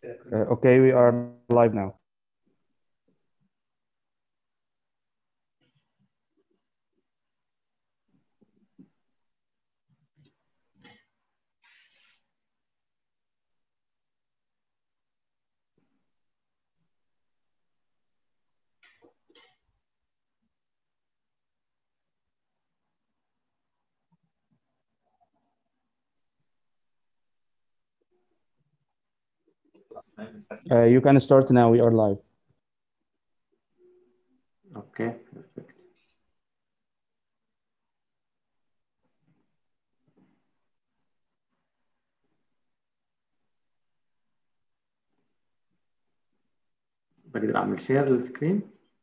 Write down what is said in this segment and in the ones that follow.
Uh, okay, we are live now. Uh, you can start now. We are live. Okay, perfect. بقدر اعمل شير للسكرين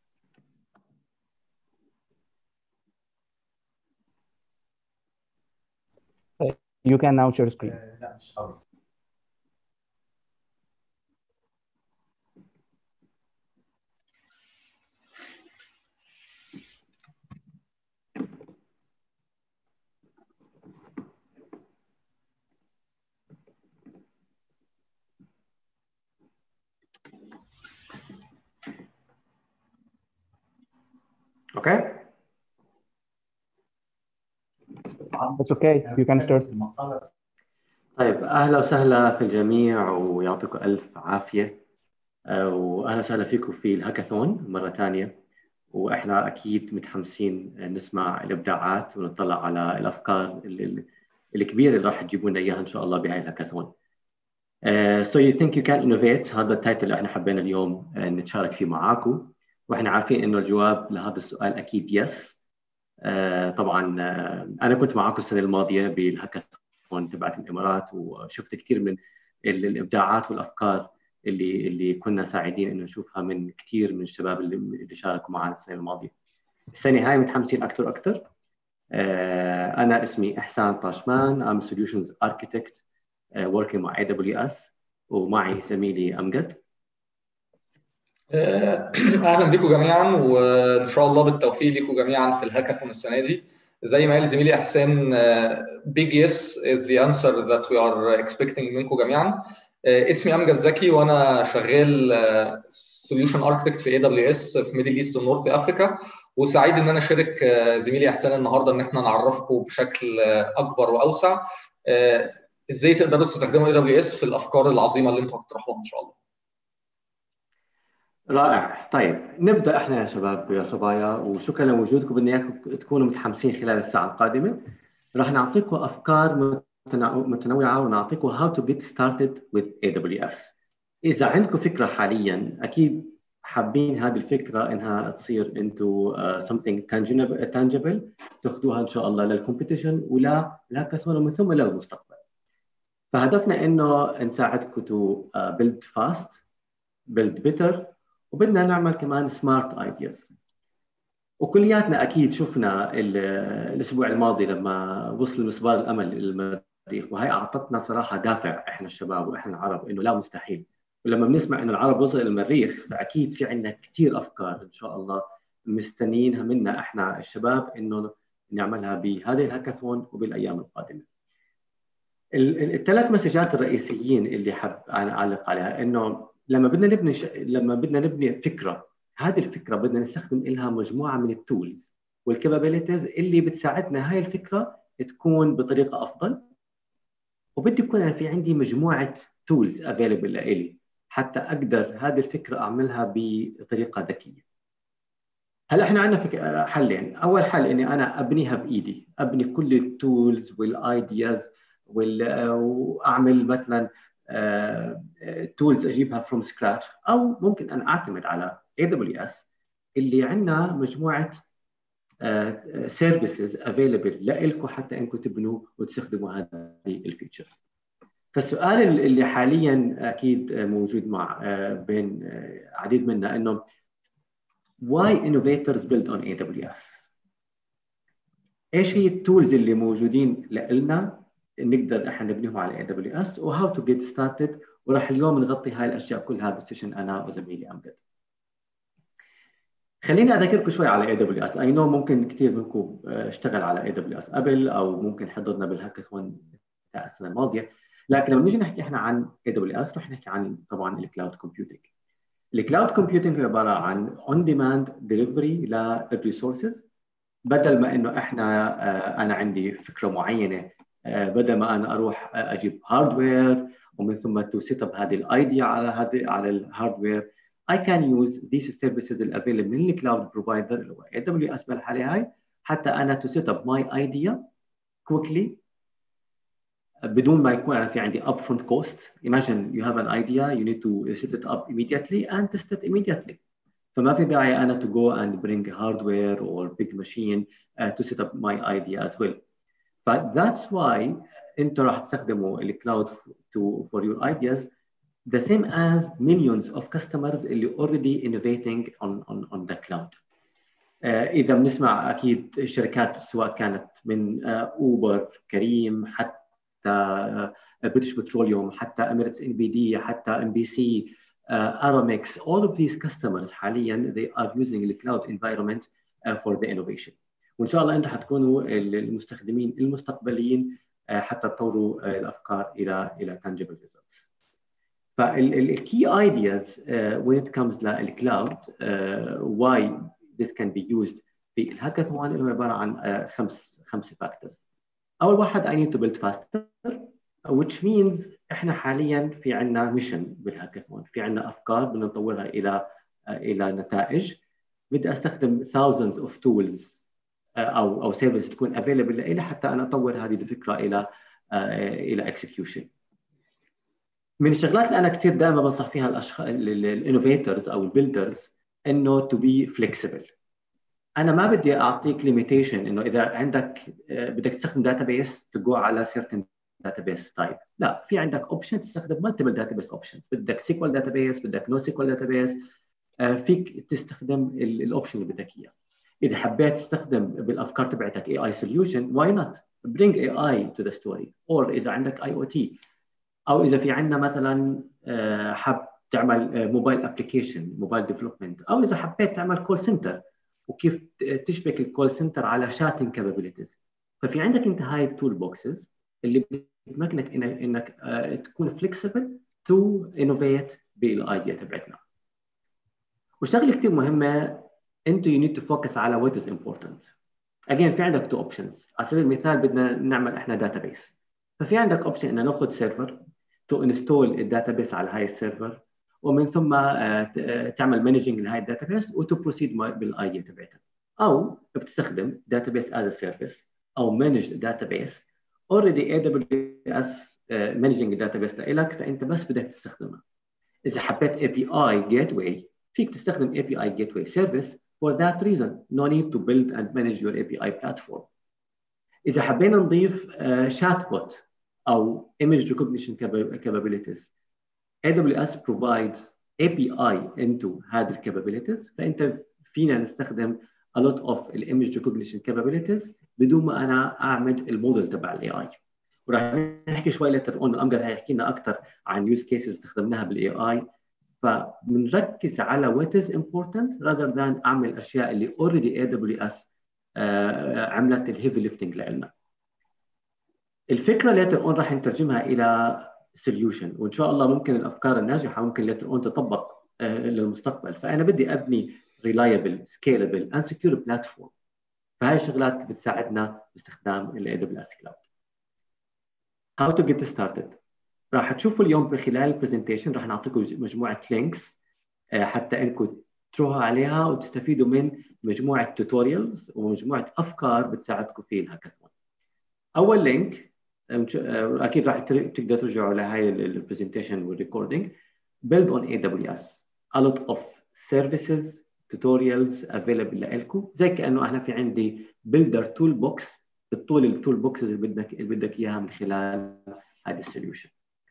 You can now share screen. لا مش قوي اوكي It's okay. You can start. طيب اهلا وسهلا في الجميع ويعطيكم الف عافيه آه، واهلا وسهلا فيكم في الهاكاثون مره ثانيه واحنا اكيد متحمسين نسمع الابداعات ونطلع على الافكار اللي الكبيره اللي راح تجيبوا لنا اياها ان شاء الله بهاي الهاكاثون. Uh, so you think you can innovate هذا التايتل اللي احنا حبينا اليوم آه، نتشارك فيه معاكم واحنا عارفين انه الجواب لهذا السؤال اكيد يس آه، طبعا آه، انا كنت معاكم السنه الماضيه بالهاكاثون تبعت الامارات وشفت كثير من ال- الابداعات والافكار اللي اللي كنا سعيدين انه نشوفها من كثير من الشباب اللي اللي شاركوا معنا السنه الماضيه. السنه هاي متحمسين اكثر واكثر. آه، انا اسمي احسان طاشمان I'm a solutions architect آه، working مع AWS ومعي زميلي امجد. آه، اهلا بيكم جميعا وان شاء الله بالتوفيق ليكم جميعا في الهاكاثون السنه دي زي ما قال زميلي احسان بيج يس از ذا انسر ذات وي ار اكسبكتنج منكم جميعا آه، اسمي امجد زكي وانا شغال سوليوشن اركتكت في اي دبليو اس في ميدل ايست ونورث افريكا وسعيد ان انا اشارك آه، زميلي احسان النهارده ان احنا نعرفكم بشكل آه، اكبر واوسع آه، ازاي تقدروا تستخدموا اي دبليو اس في الافكار العظيمه اللي انتم هتطرحوها ان شاء الله رائع طيب نبدا احنا يا شباب يا صبايا وشكرا لوجودكم بدنا اياكم تكونوا متحمسين خلال الساعه القادمه راح نعطيكم افكار متنوع- متنوعه ونعطيكم how to get started with AWS اذا عندكم فكره حاليا اكيد حابين هذه الفكره انها تصير into uh, something tangible tangible تاخذوها ان شاء الله للكومبيتيشن ولا الهاكاثون ومن ثم للمستقبل فهدفنا انه نساعدكم to uh, build fast build better وبدنا نعمل كمان سمارت ايدياز وكلياتنا اكيد شفنا ال- الاسبوع الماضي لما وصل مسبار الامل للمريخ وهي اعطتنا صراحه دافع احنا الشباب واحنا العرب انه لا مستحيل ولما بنسمع انه العرب وصل للمريخ فاكيد في عندنا كثير افكار ان شاء الله مستنيينها منا احنا الشباب انه نعملها بهذه الهاكاثون وبالايام القادمه. ال- ال- الثلاث مسجات الرئيسيين اللي حاب انا اعلق عليها انه لما بدنا نبني ش... لما بدنا نبني فكره هذه الفكره بدنا نستخدم لها مجموعه من التولز والكابابيلتيز اللي بتساعدنا هاي الفكره تكون بطريقه افضل وبدي يكون انا في عندي مجموعه تولز افيلبل لإلي حتى اقدر هذه الفكره اعملها بطريقه ذكيه هلا احنا عندنا فك... حلين اول حل اني انا ابنيها بايدي ابني كل التولز والايدياز وال... واعمل مثلا تولز اجيبها فروم سكراتش او ممكن ان اعتمد على اي دبليو اس اللي عندنا مجموعه سيرفيسز افيلبل لكم حتى انكم تبنوا وتستخدموا هذه الفيتشرز فالسؤال اللي حاليا اكيد موجود مع بين عديد منا انه why innovators build on AWS ايش هي التولز اللي موجودين لنا نقدر احنا نبنيهم على اي دبليو اس وهاو تو جيت ستارتد وراح اليوم نغطي هاي الاشياء كلها بالسيشن انا وزميلي امجد. خليني اذكركم شوي على اي دبليو اس، اي نو ممكن كثير منكم اشتغل على اي دبليو اس قبل او ممكن حضرنا بالهاكاثون بتاع السنه الماضيه، لكن لما نيجي نحكي احنا عن اي دبليو اس رح نحكي عن طبعا الكلاود كومبيوتنج الكلاود كومبيوتنج عباره عن اون ديماند ديليفري للريسورسز بدل ما انه احنا آه، انا عندي فكره معينه آه، بدل ما انا اروح اجيب هاردوير ومن ثم تو سيت اب هذه الايديا على هذه على الهاردوير I can use these services available من الكلاود بروفايدر اللي هو AWS بالحاله هاي حتى انا to set up my idea quickly بدون ما يكون انا في عندي upfront cost imagine you have an idea you need to set it up immediately and test it immediately فما في داعي انا to go and bring hardware or big machine uh, to set up my idea as well but that's why انتوا راح تستخدموا الكلاود to for your ideas the same as millions of customers اللي already innovating on on on the cloud uh, اذا بنسمع اكيد شركات سواء كانت من اوبر uh, كريم حتى بريتش بتروليوم حتى اميريتس ان بي دي حتى ام بي سي ارامكس all of these customers حاليا they are using the cloud environment uh, for the innovation وان شاء الله انتم حتكونوا المستخدمين المستقبليين uh, حتى تطوروا uh, الافكار الى الى tangible results فالكي ideas uh, when it comes للكلاود uh, why this can be used في الهاكاثون هو عباره عن uh, خمس خمس فاكتورز اول واحد I need to build faster which means احنا حاليا في عندنا ميشن بالهاكاثون في عندنا افكار بدنا نطورها الى الى نتائج بدي استخدم thousands of tools او او سيرفيس تكون available لي حتى انا اطور هذه الفكره الى الى execution من الشغلات اللي انا كثير دائما بنصح فيها الاشخاص الانوفيترز او البيلدرز انه تو بي فليكسبل انا ما بدي اعطيك ليميتيشن انه اذا عندك بدك تستخدم داتابيس تجو على certain database تايب لا في عندك اوبشن تستخدم مالتيبل داتابيس اوبشنز بدك سيكوال داتابيس بدك نو سيكوال داتابيس فيك تستخدم الاوبشن اللي بدك اياه اذا حبيت تستخدم بالافكار تبعتك اي اي سوليوشن واي نوت برينج اي اي تو ذا ستوري اور اذا عندك اي او تي او اذا في عندنا مثلا حب تعمل موبايل ابلكيشن موبايل ديفلوبمنت او اذا حبيت تعمل كول سنتر وكيف تشبك الكول سنتر على شاتنج كابابيلتيز ففي عندك انت هاي التول بوكسز اللي بتمكنك انك انك تكون فليكسبل تو انوفيت بالايديا تبعتنا وشغله كثير مهمه انت يو نيد تو فوكس على وات از امبورتنت اجين في عندك تو اوبشنز على سبيل المثال بدنا نعمل احنا داتابيس ففي عندك اوبشن ان ناخذ سيرفر تو انستول الداتابيس على هاي السيرفر ومن ثم تعمل مانجنج لهي الداتابيس وتو بروسيد بالايديا تبعتها او بتستخدم داتابيس از سيرفيس او مانج داتابيس اوريدي اي دبليو اس مانجنج داتابيس لك فانت بس بدك تستخدمها اذا حبيت اي بي اي جيت واي فيك تستخدم اي بي اي جيت واي سيرفيس for that reason no need to build and manage your API platform اذا حبينا نضيف شات uh, بوت او image recognition capabilities AWS provides API into هذه الكابابيلتيز فانت فينا نستخدم a lot of image recognition capabilities بدون ما انا اعمل الموديل تبع الاي اي وراح نحكي شوي لتر اون امجد هيحكي لنا اكثر عن يوز كيسز استخدمناها بالاي اي فبنركز على what is important rather than اعمل اشياء اللي already AWS آه عملت الهيفي ليفتنج لنا الفكره ليتر اون راح نترجمها الى سوليوشن وان شاء الله ممكن الافكار الناجحه ممكن ليتر اون تطبق آه للمستقبل فانا بدي ابني reliable scalable and secure platform فهاي الشغلات بتساعدنا باستخدام ال AWS Cloud. How to get started راح تشوفوا اليوم بخلال البرزنتيشن راح نعطيكم مجموعه لينكس حتى انكم تروحوا عليها وتستفيدوا من مجموعه توتوريالز ومجموعه افكار بتساعدكم في الهاكاثون. اول لينك اكيد راح تقدروا ترجعوا لهي البرزنتيشن والريكوردينج build on AWS a lot of services tutorials available لكم زي كانه انا في عندي builder tool box بتطول التول بوكسز اللي بدك اللي بدك اياها من خلال هذه السوليوشن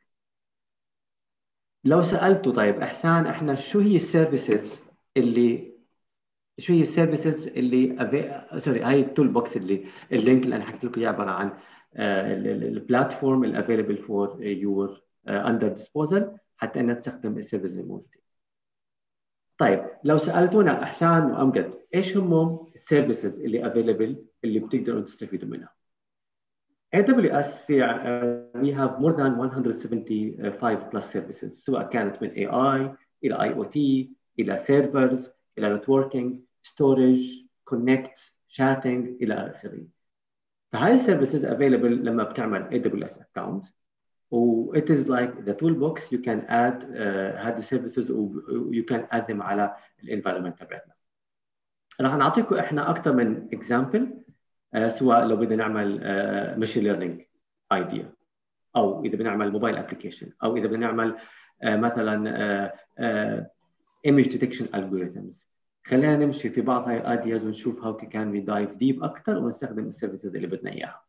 لو سالته طيب احسان احنا شو هي السيرفيسز اللي شو هي السيرفيسز اللي أفي... سوري هاي التول بوكس اللي اللينك اللي انا حكيت لكم اياه عباره عن البلاتفورم الافيلبل فور يور اندر ديسبوزل حتى انها تستخدم السيرفيسز الموجوده طيب لو سالتونا احسان وامجد ايش هم السيرفيسز اللي افيلبل اللي بتقدروا تستفيدوا منها AWS في uh, we have more than 175 plus services سواء كانت من AI إلى IoT إلى servers إلى networking storage connect chatting إلى آخره فهاي السيرفيسز available لما بتعمل AWS account و it is like the toolbox you can add uh, هذه السيرفيسز و you can add them على الانفايرمنت تبعتنا راح نعطيكم احنا اكثر من اكزامبل uh, سواء لو بدنا نعمل ماشين ليرنينج ايديا او اذا بدنا نعمل موبايل ابلكيشن او اذا بدنا نعمل uh, مثلا ايمج ديتكشن الجوريثمز خلينا نمشي في بعض هاي الايدياز ونشوف هاو كان وي دايف ديب اكثر ونستخدم السيرفيسز اللي بدنا اياها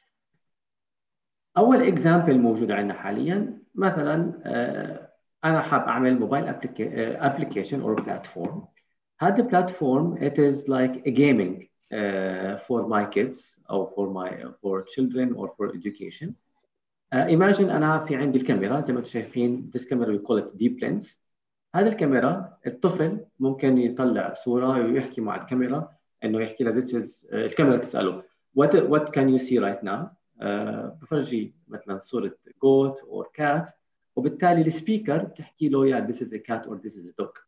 اول اكزامبل موجود عندنا حاليا مثلا انا حاب اعمل موبايل ابلكيشن او بلاتفورم هذا البلاتفورم it is like a gaming uh, for my kids او for my for children or for education uh, imagine انا في عندي الكاميرا زي ما انتم شايفين this camera we call it deep lens هذه الكاميرا الطفل ممكن يطلع صوره ويحكي مع الكاميرا انه يحكي لها this is uh, الكاميرا تساله what what can you see right now uh, بفرجي مثلا صوره goat or cat وبالتالي السبيكر بتحكي له يا this is a cat or this is a dog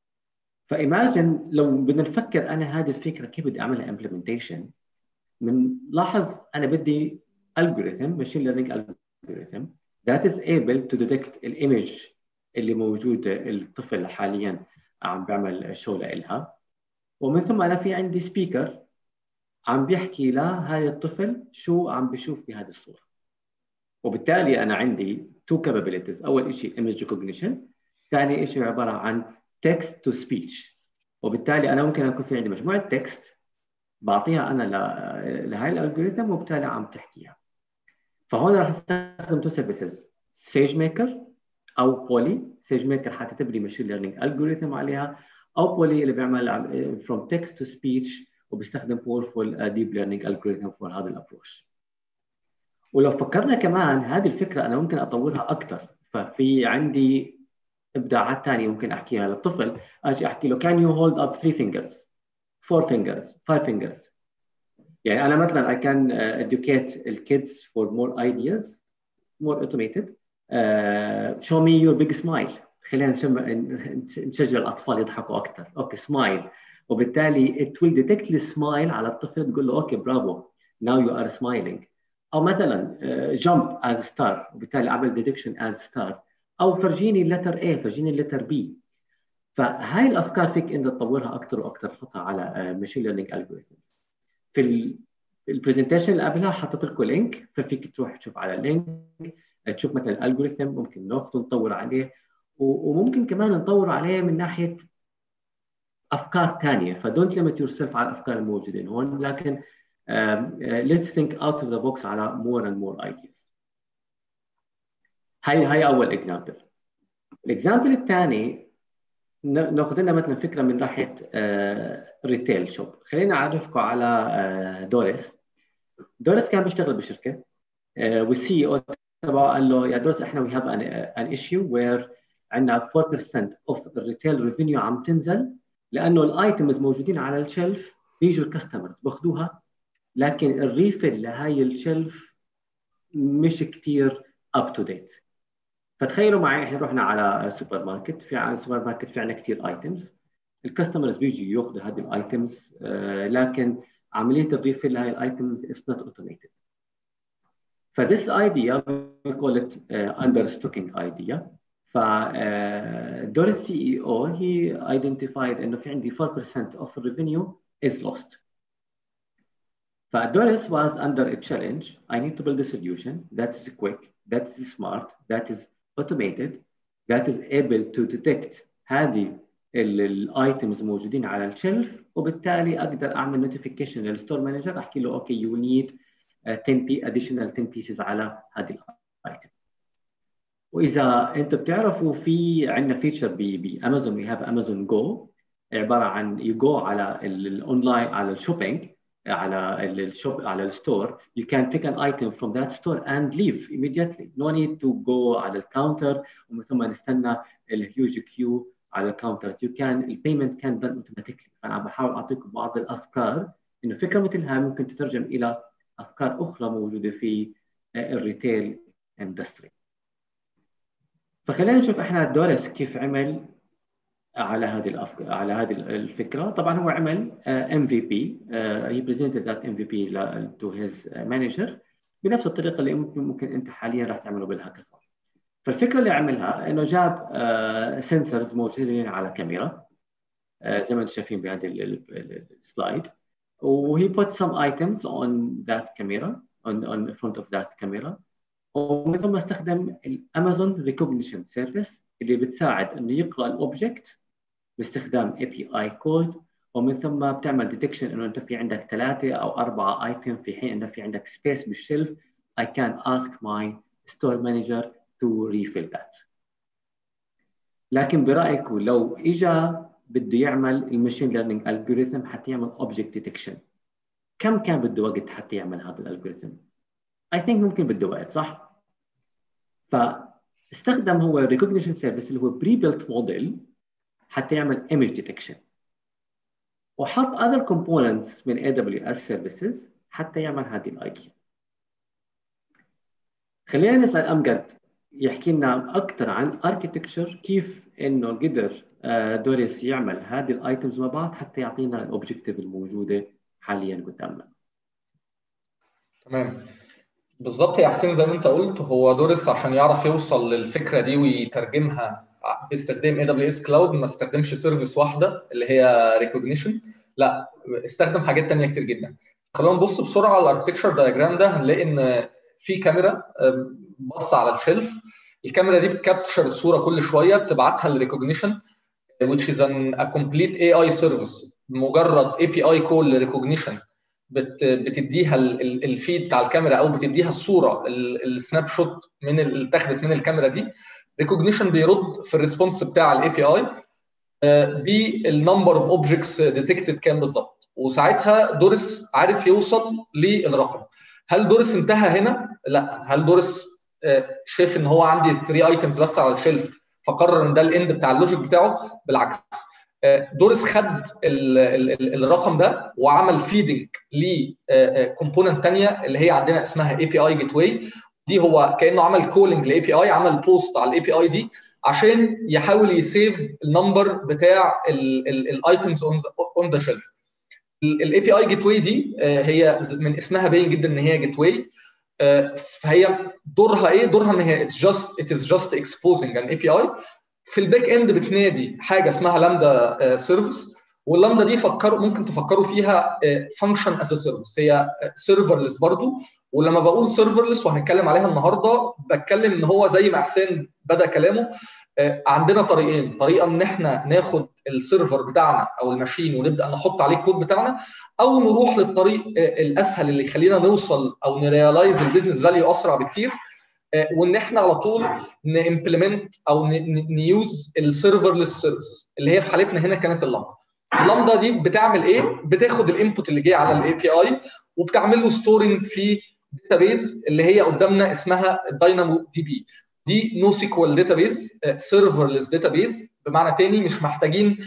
فايماجن لو بدنا نفكر انا هذه الفكره كيف بدي اعملها امبلمنتيشن من لاحظ انا بدي algorithm machine learning algorithm that is able to detect الايمج اللي موجوده الطفل حاليا عم بيعمل شو لها ومن ثم انا في عندي سبيكر عم بيحكي لهذا الطفل شو عم بشوف بهذه الصوره وبالتالي انا عندي تو capabilities اول شيء image recognition ثاني شيء عباره عن text to speech وبالتالي انا ممكن يكون في عندي مجموعه تكست بعطيها انا لهي الالجوريثم وبالتالي عم تحكيها فهون راح استخدم تو سيرفيسز سيج ميكر او بولي سيج ميكر حتكتب لي ماشين ليرنينج الجوريثم عليها او بولي اللي بيعمل فروم تكست تو سبيتش وبيستخدم باورفول ديب ليرنينج الجوريثم فور هذا الابروش ولو فكرنا كمان هذه الفكره انا ممكن اطورها اكثر ففي عندي ابداعات ثانيه ممكن احكيها للطفل اجي احكي له can you hold up three fingers four fingers five fingers يعني انا مثلا I can educate the kids for more ideas more automated uh, show me your big smile خلينا نشجع الاطفال يضحكوا اكثر اوكي سمايل وبالتالي it will detect السمايل على الطفل تقول له اوكي برافو now you are smiling او مثلا uh, jump as star وبالتالي اعمل detection as star او فرجيني اللتر A فرجيني اللتر B فهاي الافكار فيك انت تطورها اكثر واكثر تحطها على ماشين ليرنينج الجوريثمز في البرزنتيشن اللي قبلها حطيت لكم لينك ففيك تروح تشوف على اللينك تشوف مثلا الالجوريثم ممكن ناخذه نطور عليه وممكن كمان نطور عليه من ناحيه افكار ثانيه فدونت ليميت يور سيلف على الافكار الموجودين هون لكن ليتس ثينك اوت اوف ذا بوكس على مور اند مور ايدياز هاي هاي اول اكزامبل الاكزامبل الثاني ناخذ لنا مثلا فكره من ناحيه ريتيل شوب خلينا اعرفكم على دوريس دوريس كان بيشتغل بشركه والسي او تبعه قال له يا دوريس احنا وي هاف ان ايشيو وير عندنا 4% اوف الريتيل ريفينيو عم تنزل لانه الايتمز موجودين على الشلف بيجوا الكاستمرز باخذوها لكن الريفل لهي الشلف مش كثير اب تو ديت فتخيلوا معي احنا رحنا على سوبر ماركت في على السوبر ماركت في عندنا كثير ايتمز الكاستمرز بيجي ياخذوا هذه الايتمز آه لكن عمليه الريفيل لهي الايتمز اتس نوت اوتوميتد فذس ايديا we call it uh, understocking idea ف دور السي اي او هي identified انه في عندي 4% of revenue is lost فدوريس was under a challenge I need to build a solution that is quick that is smart that is automated that is able to detect هذه الايتمز موجودين على الشلف وبالتالي اقدر اعمل نوتيفيكيشن للستور مانجر احكي له اوكي يو نيد 10 بي additional 10 pieces على هذه الايتم واذا انت بتعرفوا في عندنا فيتشر بامازون وي هاف امازون جو عباره عن يو جو على الاونلاين على الشوبينج على الشوب على الستور you can pick an item from that store and leave immediately no need to go على الكاونتر ومن ثم نستنى الهيوج كيو على الكاونترز you can البيمنت كان done automatically فانا عم بحاول اعطيكم بعض الافكار انه فكره مثل هاي ممكن تترجم الى افكار اخرى موجوده في الريتيل اندستري فخلينا نشوف احنا دورس كيف عمل على هذه الأفكار على هذه الفكره طبعا هو عمل ام في بي هي بريزنتد ذات ام في بي تو هيز مانجر بنفس الطريقه اللي ممكن ممكن انت حاليا راح تعمله بالهاكاثون فالفكره اللي عملها انه جاب سنسرز موجودين على كاميرا زي ما انتم شايفين بهذه السلايد وهي put some items on that camera on on front of that camera ومن ثم استخدم الامازون ريكوجنيشن سيرفيس اللي بتساعد انه يقرا الاوبجكت باستخدام اي بي اي كود ومن ثم بتعمل ديتكشن انه انت في عندك ثلاثه او اربعه ايتم في حين انه في عندك سبيس بالشلف I can ask my store manager to refill that. لكن برايكم لو اجى بده يعمل المشين ليرنينج الجوريثم حتى يعمل اوبجكت ديتكشن كم كان بده وقت حتى يعمل هذا الالجوريثم؟ I think ممكن بده وقت صح؟ فاستخدم هو الريكوجنيشن سيرفيس اللي هو بري بيلت موديل حتى يعمل ايمج ديتكشن وحط other components من AWS services حتى يعمل هذه الايديا خلينا نسال امجد يحكي لنا اكثر عن اركتكتشر كيف انه قدر دوريس يعمل هذه الايتمز مع بعض حتى يعطينا الاوبجكتيف الموجوده حاليا قدامنا تمام بالظبط يا حسين زي ما انت قلت هو دوريس عشان يعرف يوصل للفكره دي ويترجمها باستخدام اي دبليو اس كلاود ما استخدمش سيرفيس واحده اللي هي ريكوجنيشن لا استخدم حاجات ثانيه كتير جدا خلونا نبص بسرعه على الاركتكشر دايجرام ده هنلاقي ان في كاميرا بص على الشلف الكاميرا دي بتكابتشر الصوره كل شويه بتبعتها للريكوجنيشن which is an, a complete AI service مجرد اي بي اي كول لريكوجنيشن بتديها الفيد بتاع الكاميرا او بتديها الصوره السناب شوت من اللي اتاخدت من الكاميرا دي ريكوجنيشن بيرد في الريسبونس بتاع الاي بي اي بالنمبر اوف اوبجكتس ديتكتد كام بالظبط وساعتها دورس عارف يوصل للرقم هل دورس انتهى هنا؟ لا هل دورس شايف ان هو عندي 3 ايتمز بس على الشيلف فقرر ان ده الاند بتاع اللوجيك بتاعه بالعكس دورس خد ال ال الرقم ده وعمل فيدنج لكومبوننت ثانيه اللي هي عندنا اسمها اي بي اي جيت واي دي هو كانه عمل كولينج لاي بي اي عمل بوست على الاي بي اي دي عشان يحاول يسيف النمبر بتاع الايتمز اون ذا شيلف الاي بي اي جيت واي دي هي من اسمها باين جدا ان هي جيت واي فهي دورها ايه؟ دورها ان هي جاست ات از جاست اكسبوزنج ان اي بي اي في الباك اند بتنادي حاجه اسمها لامدا سيرفيس واللامدا دي فكروا ممكن تفكروا فيها فانكشن از سيرفيس هي سيرفرلس برضو ولما بقول سيرفرلس وهنتكلم عليها النهارده بتكلم ان هو زي ما حسين بدا كلامه عندنا طريقين طريقه ان احنا ناخد السيرفر بتاعنا او الماشين ونبدا نحط عليه الكود بتاعنا او نروح للطريق الاسهل اللي يخلينا نوصل او نريلايز البيزنس فاليو اسرع بكتير وان احنا على طول نimplement او نيوز السيرفرلس سيرفيس اللي هي في حالتنا هنا كانت اللامدا اللامدا دي بتعمل ايه بتاخد الانبوت اللي جاي على الاي بي اي وبتعمل له ستورنج في داتابيز اللي هي قدامنا اسمها داينامو دي بي دي نو سيكوال داتابيز سيرفرلس داتابيز بمعنى تاني مش محتاجين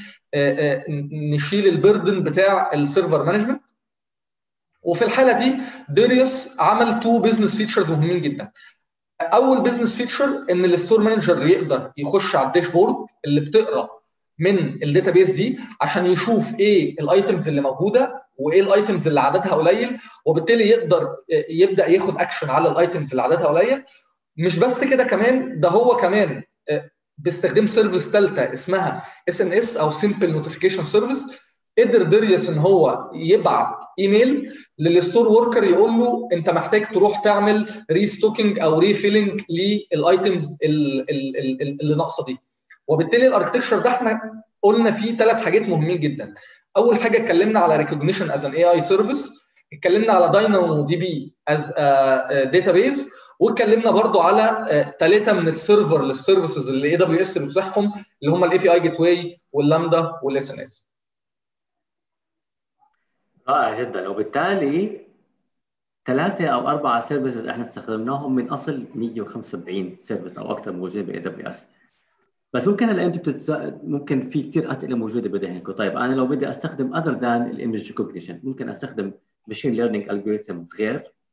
نشيل البردن بتاع السيرفر مانجمنت وفي الحاله دي ديريوس عمل تو بزنس فيتشرز مهمين جدا اول بزنس فيتشر ان الستور مانجر يقدر يخش على الداشبورد اللي بتقرا من الداتابيز دي عشان يشوف ايه الايتمز اللي موجوده وايه الايتمز اللي عددها قليل وبالتالي يقدر يبدا ياخد اكشن على الايتمز اللي عددها قليل مش بس كده كمان ده هو كمان باستخدام سيرفيس ثالثه اسمها اس ان اس او سمبل نوتيفيكيشن سيرفيس قدر ديريس ان هو يبعت ايميل للستور وركر يقول له انت محتاج تروح تعمل ريستوكينج او ريفيلنج للايتمز اللي ناقصه دي وبالتالي الاركتكشر ده احنا قلنا فيه ثلاث حاجات مهمين جدا اول حاجه اتكلمنا على ريكوجنيشن از ان اي اي سيرفيس اتكلمنا على داينامو دي بي از داتابيز واتكلمنا برضو على ثلاثه من السيرفر للسيرفيسز اللي اي دبليو اس بتفتحهم اللي هم الاي بي اي جيت واي واللامدا والاس ان اس رائع جدا وبالتالي ثلاثة أو أربعة سيرفيسز احنا استخدمناهم من أصل 175 سيرفيس أو أكثر موجودين باي دبليو اس بس ممكن هلا انت بتتز... ممكن في كثير اسئله موجوده بذهنكم طيب انا لو بدي استخدم اذر ذان الايمج ريكوجنيشن ممكن استخدم ماشين ليرنينج الجوريثمز غير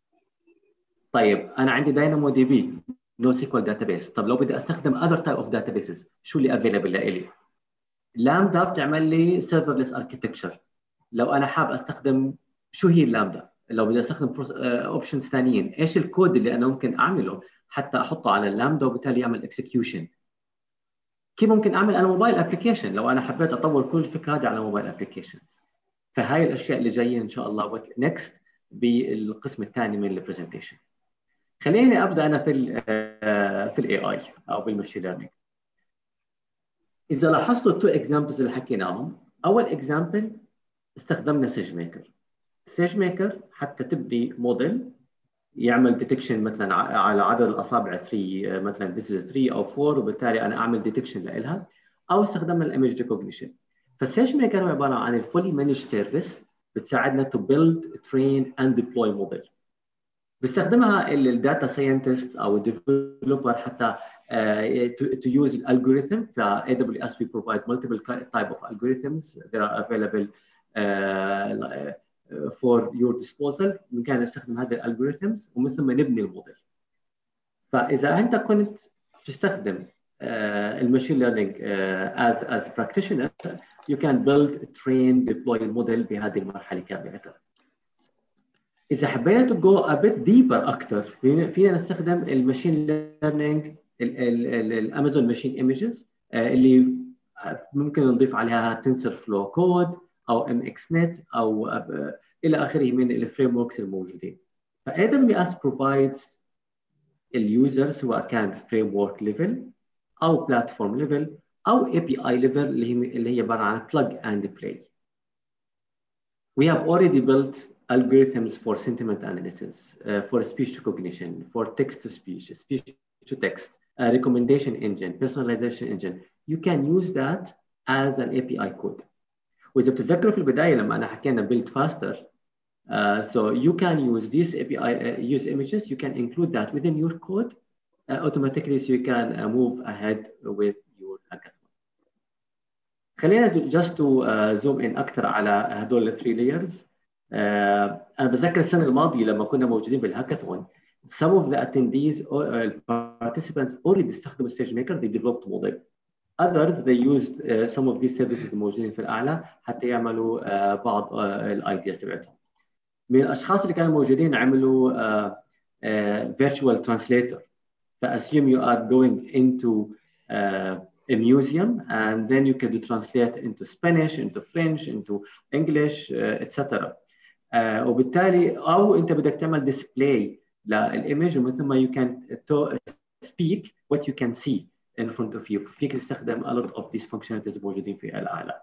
طيب انا عندي داينامو دي بي نو سيكوال داتابيس طب لو بدي استخدم اذر تايب اوف داتابيسز شو اللي افيلبل لإلي لامدا بتعمل لي سيرفرلس اركتكتشر لو انا حاب استخدم شو هي اللامدا لو بدي استخدم اوبشنز آه، ثانيين ايش الكود اللي انا ممكن اعمله حتى احطه على اللامدا وبالتالي يعمل اكسكيوشن كيف ممكن اعمل انا موبايل ابلكيشن لو انا حبيت اطور كل الفكره هذه على موبايل ابلكيشنز فهاي الاشياء اللي جايه ان شاء الله نكست بالقسم الثاني من البرزنتيشن خليني ابدا انا في آه، في الاي اي او بالمشي ليرنينج اذا لاحظتوا التو اكزامبلز اللي حكيناهم اول اكزامبل استخدمنا سيج ميكر سيج ميكر حتى تبني موديل يعمل ديتكشن مثلا على عدد الاصابع 3 مثلا this is 3 او 4 وبالتالي انا اعمل ديتكشن لها او استخدمنا الايمج ريكوجنيشن فالسيج ميكر هو عباره عن الفولي مانج سيرفيس بتساعدنا تو بيلد ترين اند ديبلوي موديل بيستخدمها الداتا ساينتست او الديفلوبر حتى to, use الالجوريثم ف AWS we provide multiple type of algorithms that are available uh, for your disposal بامكاننا نستخدم هذه الالجوريثمز ومن ثم نبني الموديل فاذا انت كنت تستخدم الماشين ليرنينج as as practitioner you can build train deploy الموديل بهذه المرحله كامله اذا حبينا to go a bit deeper اكثر فينا نستخدم الماشين ليرنينج الامازون ماشين ايمجز اللي ممكن نضيف عليها تنسر فلو كود او ام اكس نت او الى اخره من الفريم وركس الموجودين ف AWS provides اليوزر سواء كان فريم ورك ليفل او بلاتفورم ليفل او اي بي اي ليفل اللي هي اللي هي عباره عن plug and play. We have already built algorithms for sentiment analysis, uh, for speech recognition, for text to speech, speech to text, uh, recommendation engine, personalization engine. You can use that as an API code. واذا بتتذكروا في البدايه لما انا حكينا build faster uh, so you can use these API uh, use images you can include that within your code uh, automatically so you can uh, move ahead with your hackathon خلينا just to uh, zoom in اكثر على هدول الثري layers uh, انا بتذكر السنه الماضيه لما كنا موجودين بالهاكاثون some of the attendees or uh, participants already استخدموا SageMaker they developed model others they used uh, some of these services الموجودين في الاعلى حتى يعملوا uh, بعض uh, الايدياز تبعتهم من الاشخاص اللي كانوا موجودين عملوا uh, uh, virtual translator فassume you are going into uh, a museum and then you can do translate into Spanish into French into English uh, etc uh, وبالتالي او انت بدك تعمل display للايمج ومن ثم you can speak what you can see in front of you فيك تستخدم a lot of these functionalities موجودين في الاعلى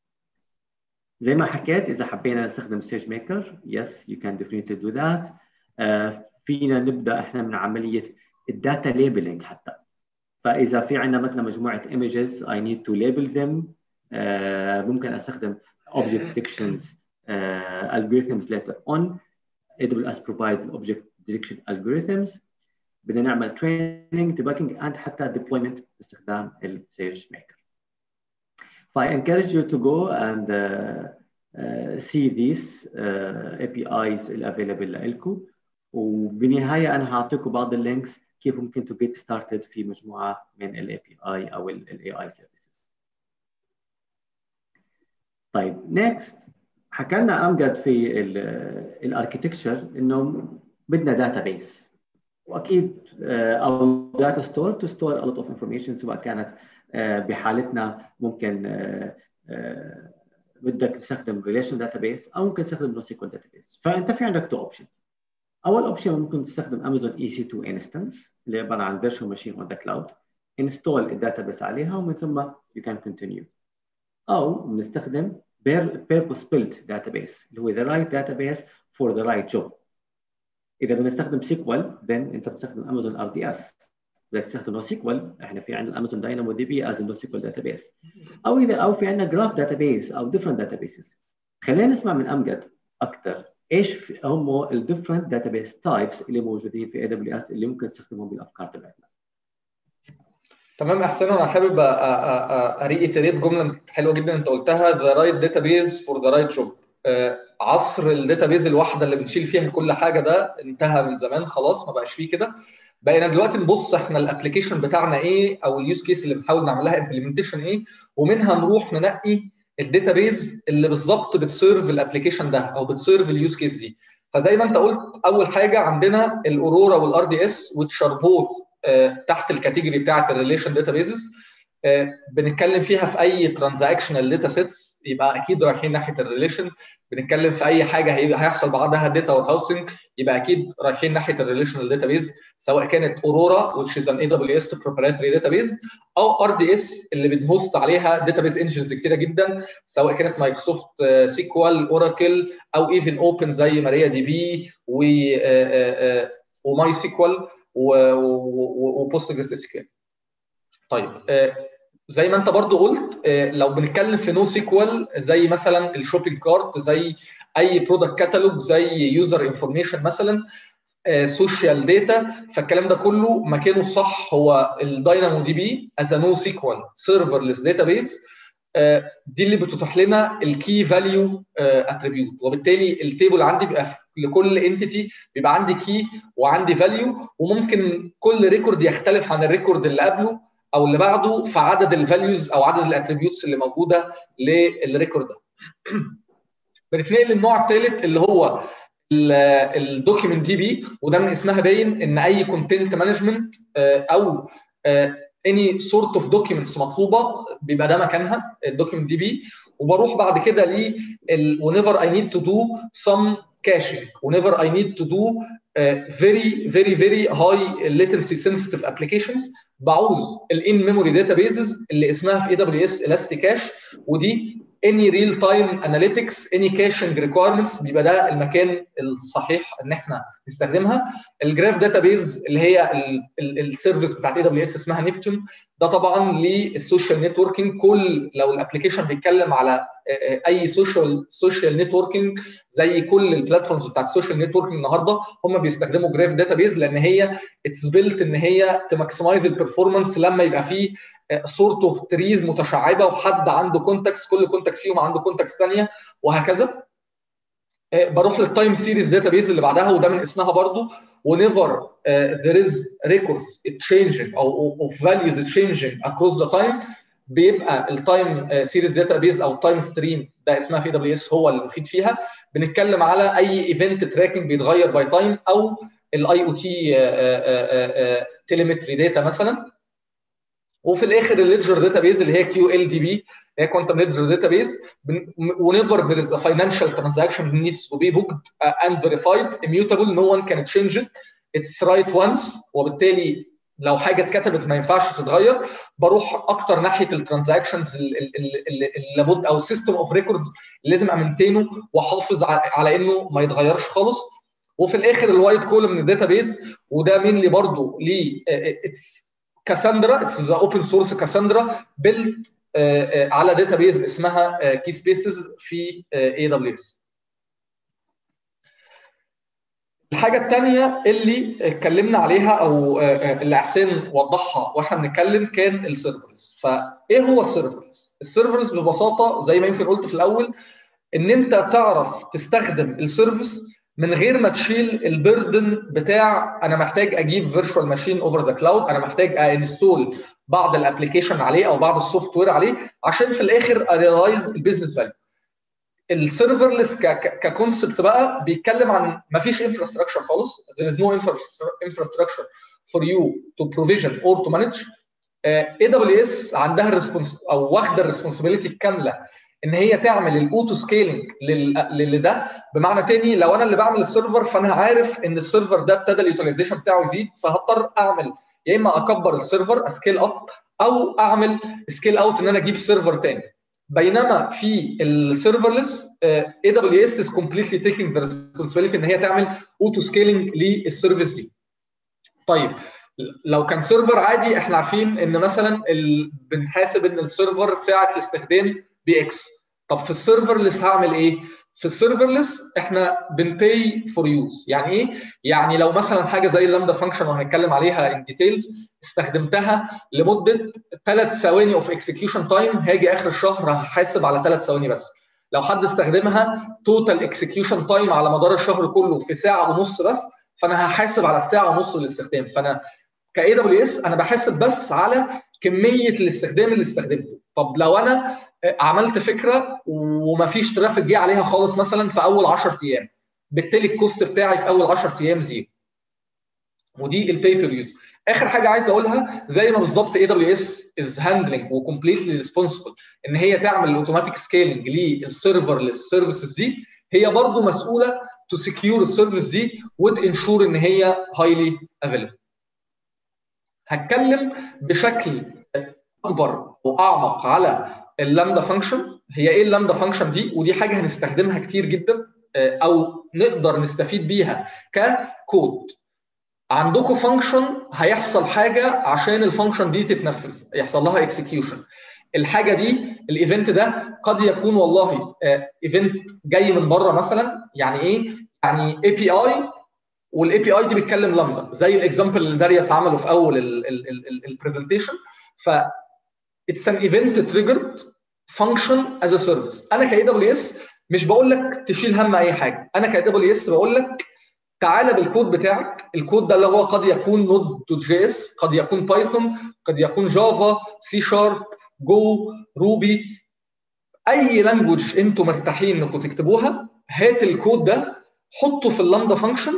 زي ما حكيت اذا حبينا نستخدم ستيج ميكر yes you can definitely do that uh, فينا نبدا احنا من عمليه الداتا ليبلينج حتى فاذا في عندنا مثلا مجموعه images I need to label them uh, ممكن استخدم object detections uh, algorithms later on AWS provide object detection algorithms بدنا نعمل training debugging and حتى deployment باستخدام السيج ميكر. I encourage you to go and uh, uh, see these uh, APIs available لكم وبالنهاية أنا هعطيكم بعض اللينكس كيف ممكن to get started في مجموعة من ال API أو ال AI services. طيب next حكى لنا أمجد في الاركتكتشر إنه بدنا داتا بيس واكيد او داتا ستور تو ستور a lot of information سواء كانت بحالتنا ممكن بدك تستخدم ريليشن داتابيس او ممكن تستخدم نو سيكول داتابيس فانت في عندك تو اوبشن اول اوبشن ممكن تستخدم امازون اي سي 2 انستنس اللي عباره عن فيرتشوال ماشين اون ذا كلاود انستول الداتابيس عليها ومن ثم يو كان كونتينيو او بنستخدم purpose built database اللي هو the right database for the right job اذا بنستخدم سيكوال then انت بتستخدم امازون ار دي اس بدك تستخدم نو سيكوال احنا في عندنا امازون داينامو دي بي از نو سيكوال داتابيس او اذا او في عندنا جراف داتابيس او ديفرنت داتابيسز خلينا نسمع من امجد اكثر ايش هم الديفرنت داتابيس تايبس اللي موجودين في اي دبليو اس اللي ممكن نستخدمهم بالافكار تبعتنا تمام احسن انا حابب اريتريت جمله حلوه جدا انت قلتها ذا رايت داتابيز فور ذا رايت جوب عصر الداتابيز الواحده اللي بنشيل فيها كل حاجه ده انتهى من زمان خلاص ما بقاش فيه كده بقينا دلوقتي نبص احنا الابلكيشن بتاعنا ايه او اليوز كيس اللي بنحاول نعملها امبلمنتيشن ايه ومنها نروح ننقي الداتابيز اللي بالظبط بتسيرف الابلكيشن ده او بتسيرف اليوز كيس دي فزي ما انت قلت اول حاجه عندنا الاورورا والار دي اس which are both تحت الكاتيجوري بتاعت الريليشن داتابيزز بنتكلم فيها في اي ترانزاكشنال داتا سيتس يبقى اكيد رايحين ناحيه الريليشن بنتكلم في اي حاجه هيحصل بعدها داتا وير هاوسنج يبقى اكيد رايحين ناحيه الريليشنال داتابيز سواء كانت اورورا which is an AWS proprietary database او ار دي اس اللي بنهوست عليها داتابيز انجنز كتيره جدا سواء كانت مايكروسوفت سيكوال اوراكل او ايفن اوبن زي ماريا دي بي و وماي سيكوال وبوست جريس اس كيو طيب زي ما انت برضو قلت لو بنتكلم في نو سيكوال زي مثلا الشوبينج كارت زي اي برودكت كاتالوج زي يوزر انفورميشن مثلا سوشيال داتا فالكلام ده كله مكانه الصح هو الداينامو دي بي از نو سيكوال سيرفرلس داتابيز دي اللي بتتيح لنا الكي فاليو اتريبيوت وبالتالي التيبل عندي بيبقى لكل انتيتي بيبقى عندي كي وعندي فاليو وممكن كل ريكورد يختلف عن الريكورد اللي قبله او اللي بعده في عدد الفاليوز او عدد الاتريبيوتس اللي موجوده للريكورد ده. بنتنقل للنوع الثالث اللي هو الدوكيمنت دي بي وده من اسمها باين ان اي كونتنت مانجمنت او اني سورت اوف دوكيومنتس مطلوبه بيبقى ده مكانها الدوكيمنت دي بي وبروح بعد كده ل whenever I need to do some caching whenever I need to do uh, very very very high latency sensitive applications بعوز الان ميموري داتابيزز اللي اسمها في اي دبليو اس الاستيكاش ودي any real time analytics any caching requirements بيبقى ده المكان الصحيح ان احنا نستخدمها الجراف داتابيز اللي هي السيرفيس بتاعت اي دبليو اس اسمها نيبتون ده طبعا للسوشيال نتوركينج كل لو الابلكيشن بيتكلم على اي سوشيال سوشيال نتوركينج زي كل البلاتفورمز بتاعت السوشيال نتوركينج النهارده هم بيستخدموا جراف داتابيز لان هي اتس بيلت ان هي تماكسمايز البرفورمانس لما يبقى فيه سورت اوف تريز متشعبه وحد عنده كونتاكس كل كونتاكس فيهم عنده كونتاكس ثانيه وهكذا بروح للتايم سيريز داتابيز اللي بعدها وده من اسمها برضو whenever uh, there is records changing او of values changing across the time بيبقى التايم سيريز داتابيز او التايم ستريم ده اسمها في دبليو اس هو اللي مفيد فيها بنتكلم على اي ايفنت تراكنج بيتغير باي تايم او الاي او تي تيليمتري داتا مثلا وفي الاخر الليدجر داتابيز اللي هي كيو ال دي بي هي كوانتم ليدجر داتابيز whenever there is a financial transaction needs to be booked uh, and verified immutable no one can change it it's right once وبالتالي لو حاجه اتكتبت ما ينفعش تتغير بروح اكتر ناحيه الترانزاكشنز اللي لابد او السيستم اوف ريكوردز لازم امنتينه واحافظ على انه ما يتغيرش خالص وفي الاخر الوايت كولوم من الداتابيز وده مين اللي برضه ليه اتس كاساندرا اتس ذا اوبن سورس كاساندرا بيلد على داتابيز اسمها كي سبيسز في اي دبليو اس الحاجة الثانية اللي اتكلمنا عليها أو اللي حسين وضحها واحنا بنتكلم كان السيرفرز، فإيه هو السيرفرز؟ السيرفرز ببساطة زي ما يمكن قلت في الأول إن أنت تعرف تستخدم السيرفيس من غير ما تشيل البردن بتاع انا محتاج اجيب فيرتشوال ماشين اوفر ذا كلاود انا محتاج انستول بعض الابلكيشن عليه او بعض السوفت وير عليه عشان في الاخر اريلايز البيزنس فاليو السيرفرلس ككونسبت بقى بيتكلم عن ما فيش انفراستراكشر خالص there is no infrastructure for you to provision or to manage اي دبليو اس عندها الريسبونس او واخده الريسبونسبيلتي الكامله ان هي تعمل الاوتو سكيلينج لده بمعنى تاني لو انا اللي بعمل السيرفر فانا عارف ان السيرفر ده ابتدى اليوتيلايزيشن بتاعه يزيد فهضطر اعمل يا اما اكبر السيرفر اسكيل اب او اعمل سكيل اوت ان انا اجيب سيرفر تاني بينما في السيرفرلس اي دبليو اس از كومبليتلي تيكينج ذا ريسبونسبيلتي ان هي تعمل اوتو سكيلينج للسيرفيس دي طيب لو كان سيرفر عادي احنا عارفين ان مثلا ال... بنحاسب ان السيرفر ساعه الاستخدام باكس طب في السيرفرلس هعمل ايه؟ في السيرفرلس احنا بنباي فور يوز يعني ايه؟ يعني لو مثلا حاجه زي اللامدا فانكشن وهنتكلم عليها ان ديتيلز استخدمتها لمده ثلاث ثواني اوف اكسكيوشن تايم هاجي اخر الشهر هحاسب على ثلاث ثواني بس لو حد استخدمها توتال اكسكيوشن تايم على مدار الشهر كله في ساعه ونص بس فانا هحاسب على الساعه ونص الاستخدام فانا كاي دبليو اس انا بحاسب بس على كميه الاستخدام اللي استخدمته طب لو انا عملت فكره ومفيش ترافيك جه عليها خالص مثلا في اول 10 ايام بالتالي الكوست بتاعي في اول 10 ايام زيرو ودي البيبر يوز اخر حاجه عايز اقولها زي ما بالظبط اي دبليو اس از هاندلنج وكومبليتلي ريسبونسبل ان هي تعمل الاوتوماتيك سكيلنج للسيرفرلس سيرفيسز دي هي برضو مسؤوله تو سكيور السيرفيس دي وتنشور ان هي هايلي افيلبل هتكلم بشكل اكبر واعمق على اللامدا فانكشن هي ايه اللامدا فانكشن دي ودي حاجه هنستخدمها كتير جدا او نقدر نستفيد بيها ككود عندكم فانكشن هيحصل حاجه عشان الفانكشن دي تتنفذ يحصل لها اكسكيوشن الحاجه دي الايفنت ده قد يكون والله ايفنت جاي من بره مثلا يعني ايه يعني اي بي اي والاي بي اي دي بتكلم لامدا زي الاكزامبل اللي دارياس عمله في اول البرزنتيشن ف اتس ان ايفنت تريجرد فانكشن از ا سيرفيس انا كاي دبليو اس مش بقول لك تشيل هم اي حاجه انا كاي دبليو اس بقول لك تعالى بالكود بتاعك الكود ده اللي هو قد يكون نود دوت جي اس قد يكون بايثون قد يكون جافا سي شارب جو روبي اي لانجوج انتوا مرتاحين انكم تكتبوها هات الكود ده حطه في اللامدا فانكشن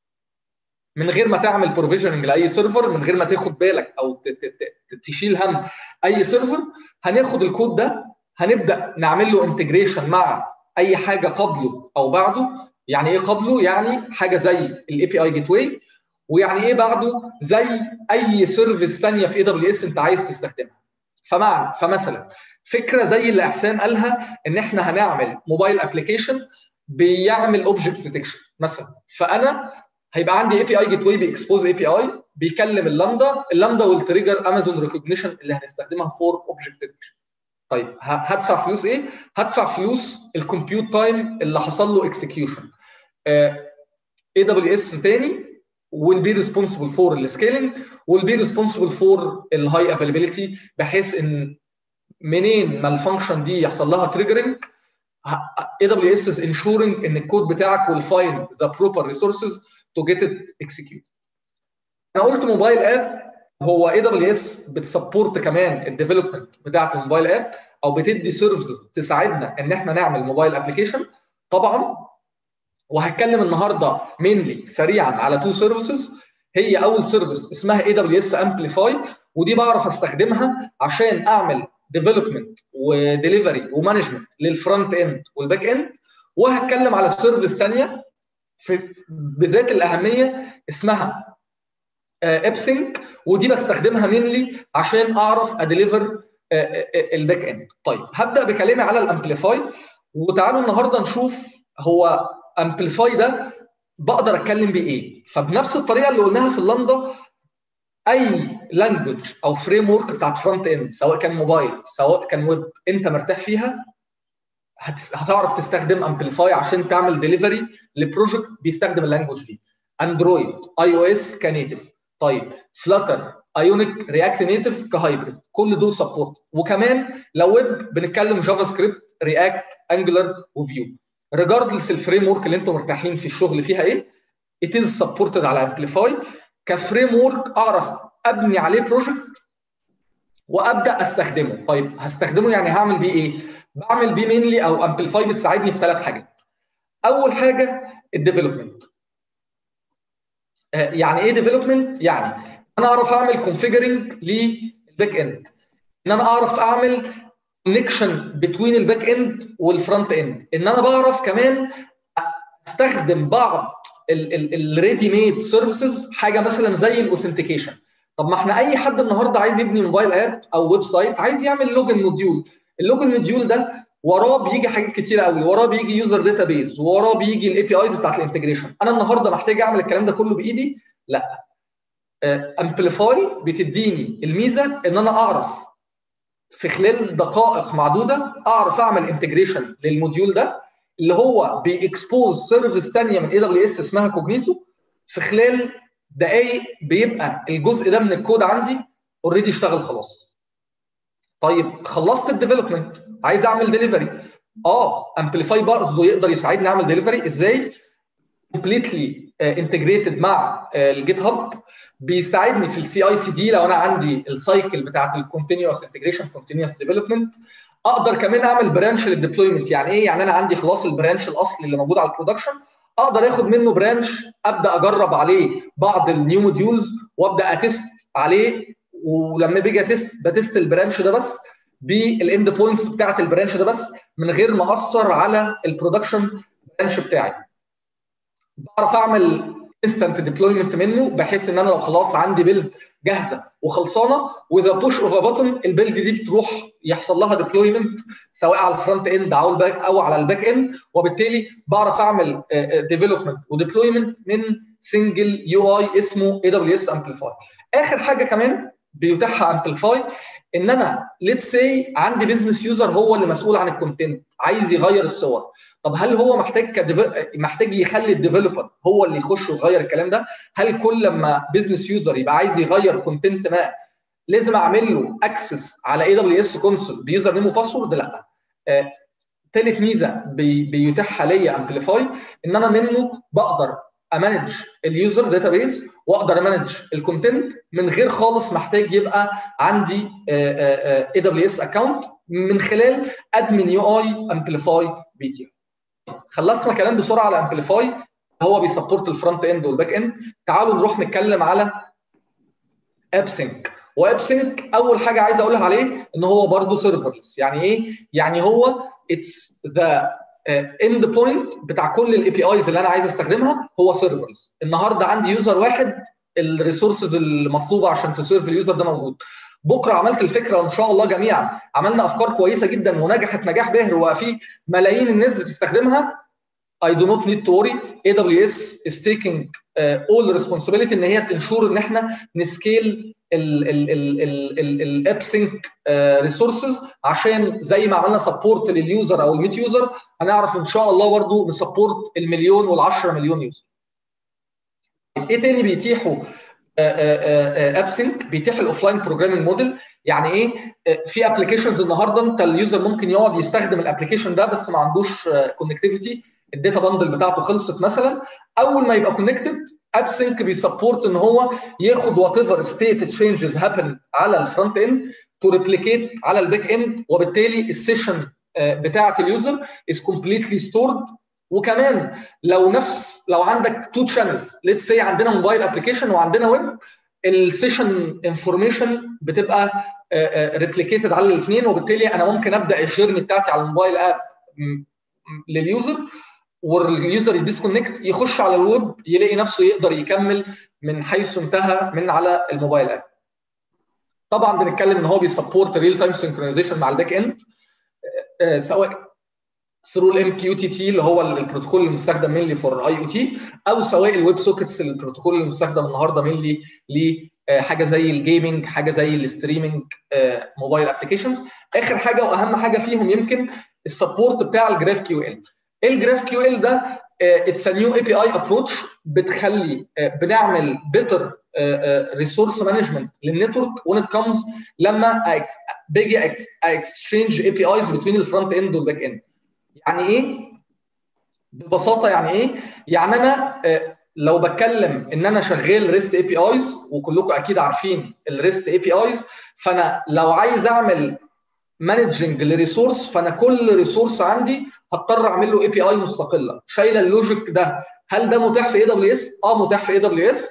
من غير ما تعمل بروفيجننج لاي سيرفر من غير ما تاخد بالك او تشيل هم اي سيرفر هناخد الكود ده هنبدا نعمل له انتجريشن مع اي حاجه قبله او بعده يعني ايه قبله يعني حاجه زي الاي بي اي جيت واي ويعني ايه بعده زي اي سيرفيس ثانيه في اي دبليو اس انت عايز تستخدمها فمعنى فمثلا فكره زي اللي احسان قالها ان احنا هنعمل موبايل ابلكيشن بيعمل اوبجكت ديتكشن مثلا فانا هيبقى عندي اي بي اي جيت واي بيكسبوز اي بي اي بيكلم اللامدا اللامدا والتريجر امازون ريكوجنيشن اللي هنستخدمها فور اوبجكت ديتكشن طيب هدفع فلوس ايه؟ هدفع فلوس الكمبيوت تايم اللي حصل له اكسكيوشن اي دبليو اس تاني will be responsible for السكيلينج will be responsible for الهاي افيلابيلتي بحيث ان منين ما الفانكشن دي يحصل لها تريجرنج اي دبليو اس از انشورنج ان الكود بتاعك will find the proper resources to get it executed. انا قلت موبايل اب هو اي دبليو اس بتسبورت كمان الديفلوبمنت بتاعت الموبايل اب او بتدي سيرفيسز تساعدنا ان احنا نعمل موبايل ابلكيشن طبعا وهتكلم النهارده مينلي سريعا على تو سيرفيسز هي اول سيرفيس اسمها اي دبليو اس امبليفاي ودي بعرف استخدمها عشان اعمل ديفلوبمنت وديليفري ومانجمنت للفرونت اند والباك اند وهتكلم على سيرفيس ثانيه بذات الاهميه اسمها ابسync ودي بستخدمها مينلي عشان اعرف اديليفر الباك اند طيب هبدا بكلامي على الامبليفاي وتعالوا النهارده نشوف هو امبليفاي ده بقدر اتكلم بيه ايه فبنفس الطريقه اللي قلناها في اللندا اي لانجوج او فريم ورك بتاعت فرونت اند سواء كان موبايل سواء كان ويب انت مرتاح فيها هتعرف تستخدم امبليفاي عشان تعمل ديليفري لبروجكت بيستخدم اللانجوج دي اندرويد اي او اس كنيتف طيب فلاتر ايونيك رياكت نيتف كهايبريد كل دول سبورت وكمان لو ويب بنتكلم جافا سكريبت رياكت انجلر وفيو ريجاردلس الفريم ورك اللي انتم مرتاحين في الشغل فيها ايه ات از سبورتد على امبليفاي كفريم ورك اعرف ابني عليه بروجكت وابدا استخدمه طيب هستخدمه يعني هعمل بيه ايه بعمل بيه مينلي او امبليفاي بتساعدني في ثلاث حاجات اول حاجه الديفلوبمنت يعني ايه ديفلوبمنت يعني انا اعرف اعمل كونفيجرنج للباك اند ان انا اعرف اعمل كونكشن بين الباك اند والفرونت اند ان انا بعرف كمان استخدم بعض الريدي ميد سيرفيسز حاجه مثلا زي الاوثنتيكيشن طب ما احنا اي حد النهارده عايز يبني موبايل اب او ويب سايت عايز يعمل لوجن موديول اللوجن موديول ده وراه بيجي حاجات كتير قوي وراه بيجي يوزر داتا بيز وراه بيجي الاي بي ايز بتاعت الانتجريشن انا النهارده محتاج اعمل الكلام ده كله بايدي لا امبليفاي بتديني الميزه ان انا اعرف في خلال دقائق معدوده اعرف اعمل انتجريشن للموديول ده اللي هو بيكسبوز سيرفيس ثانيه من اي دبليو اس اسمها كوجنيتو في خلال دقائق بيبقى الجزء ده من الكود عندي اوريدي اشتغل خلاص طيب خلصت الديفلوبمنت عايز اعمل ديليفري اه امبليفاي برضه يقدر يساعدني اعمل ديليفري ازاي كومبليتلي انتجريتد مع الجيت هاب بيساعدني في السي اي سي دي لو انا عندي السايكل بتاعت الكونتينوس انتجريشن كونتينوس ديفلوبمنت اقدر كمان اعمل برانش للديبلويمنت يعني ايه يعني انا عندي خلاص البرانش الاصلي اللي موجود على البرودكشن اقدر اخد منه برانش ابدا اجرب عليه بعض النيو موديولز وابدا اتست عليه ولما بيجي اتست بتست البرانش ده بس بالاند بوينتس بتاعت البرانش ده بس من غير ما اثر على البرودكشن برانش بتاعي بعرف اعمل انستنت ديبلويمنت منه بحيث ان انا لو خلاص عندي بيلد جاهزه وخلصانه واذا بوش اوف بutton البيلد دي بتروح يحصل لها ديبلويمنت سواء على الفرونت اند او الباك او على الباك اند وبالتالي بعرف اعمل ديفلوبمنت وديبلويمنت من سنجل يو اي اسمه اي دبليو اس امبليفاي اخر حاجه كمان بيتاحها امبليفاي ان انا ليتس سي عندي بزنس يوزر هو اللي مسؤول عن الكونتنت عايز يغير الصور طب هل هو محتاج كديف... محتاج يخلي الديفلوبر هو اللي يخش ويغير الكلام ده؟ هل كل لما بزنس يوزر يبقى عايز يغير كونتنت ما لازم اعمل له اكسس على اي دبليو اس كونسول بيوزر نيم وباسورد؟ لا. آه، ثالث ميزه بي... بيتاحها ليا امبليفاي ان انا منه بقدر امانج اليوزر داتابيز واقدر امانج الكونتنت من غير خالص محتاج يبقى عندي اي دبليو اس اكونت من خلال ادمن يو اي امبليفاي بي تي خلصنا كلام بسرعه على امبليفاي هو بيسبورت الفرونت اند والباك اند تعالوا نروح نتكلم على اب سينك واب سينك اول حاجه عايز اقولها عليه ان هو برضه سيرفرلس يعني ايه يعني هو اتس ذا اند بوينت بتاع كل الاي بي ايز اللي انا عايز استخدمها هو سيرفرلس النهارده عندي يوزر واحد الريسورسز المطلوبه عشان تسيرف اليوزر ده موجود بكره عملت الفكره ان شاء الله جميعا عملنا افكار كويسه جدا ونجحت نجاح باهر وفي ملايين الناس بتستخدمها I do not need to worry AWS is taking uh, all responsibility ان هي تنشور ان احنا نسكيل الاب سينك ريسورسز عشان زي ما عملنا سبورت لليوزر او ال 100 يوزر هنعرف ان شاء الله برضو نسبورت المليون وال 10 مليون يوزر. ايه تاني بيتيحوا اب سينك بيتيح الاوفلاين بروجرامينج موديل يعني ايه في ابلكيشنز النهارده انت اليوزر ممكن يقعد يستخدم الابلكيشن ده بس ما عندوش كونكتيفيتي الداتا باندل بتاعته خلصت مثلا اول ما يبقى كونكتد اب سينك بيسبورت ان هو ياخد وات ايفر ستيت تشينجز هابن على الفرونت اند تو ريبليكيت على الباك اند وبالتالي السيشن بتاعه اليوزر از كومبليتلي ستورد وكمان لو نفس لو عندك تو شانلز ليتس سي عندنا موبايل ابلكيشن وعندنا ويب السيشن انفورميشن بتبقى ريبليكيتد على الاثنين وبالتالي انا ممكن ابدا الجيرني بتاعتي على الموبايل اب لليوزر واليوزر يديسكونكت يخش على الويب يلاقي نفسه يقدر يكمل من حيث انتهى من على الموبايل اب طبعا بنتكلم ان هو بيسبورت ريل تايم سنكرونايزيشن مع الباك اند سواء ثرو الام كيو تي تي اللي هو البروتوكول المستخدم مينلي فور اي او تي او سواء الويب سوكيتس البروتوكول المستخدم النهارده مينلي لحاجه زي الجيمنج حاجه زي الستريمنج موبايل ابلكيشنز اخر حاجه واهم حاجه فيهم يمكن السبورت بتاع الجراف كيو ال الجراف كيو ال ده اتس نيو اي بي اي ابروتش بتخلي بنعمل بيتر ريسورس مانجمنت للنتورك وين ات كمز لما باجي اكسشينج اي بي ايز بين الفرونت اند والباك اند يعني ايه ببساطه يعني ايه يعني انا لو بتكلم ان انا شغال ريست اي بي ايز وكلكم اكيد عارفين الريست اي بي ايز فانا لو عايز اعمل مانجنج لريسورس فانا كل ريسورس عندي هضطر اعمل له اي بي اي مستقله شايله اللوجيك ده هل ده متاح في اي دبليو اس؟ اه متاح في اي دبليو اس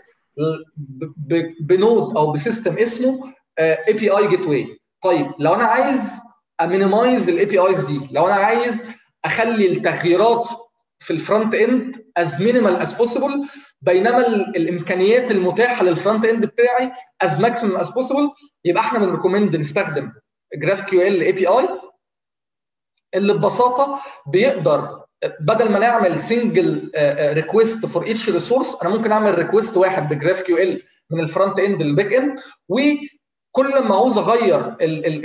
بنود او بسيستم اسمه اي بي اي جيت واي طيب لو انا عايز امينيمايز الاي بي ايز دي لو انا عايز اخلي التغييرات في الفرونت اند از مينيمال از بوسيبل بينما الامكانيات المتاحه للفرونت اند بتاعي از ماكسيمم از بوسيبل يبقى احنا بنريكومند نستخدم جراف كيو ال اي بي اي اللي ببساطه بيقدر بدل ما نعمل سنجل ريكويست فور ايتش ريسورس انا ممكن اعمل ريكويست واحد بجراف كيو ال من الفرونت اند للباك اند وكل ما عاوز اغير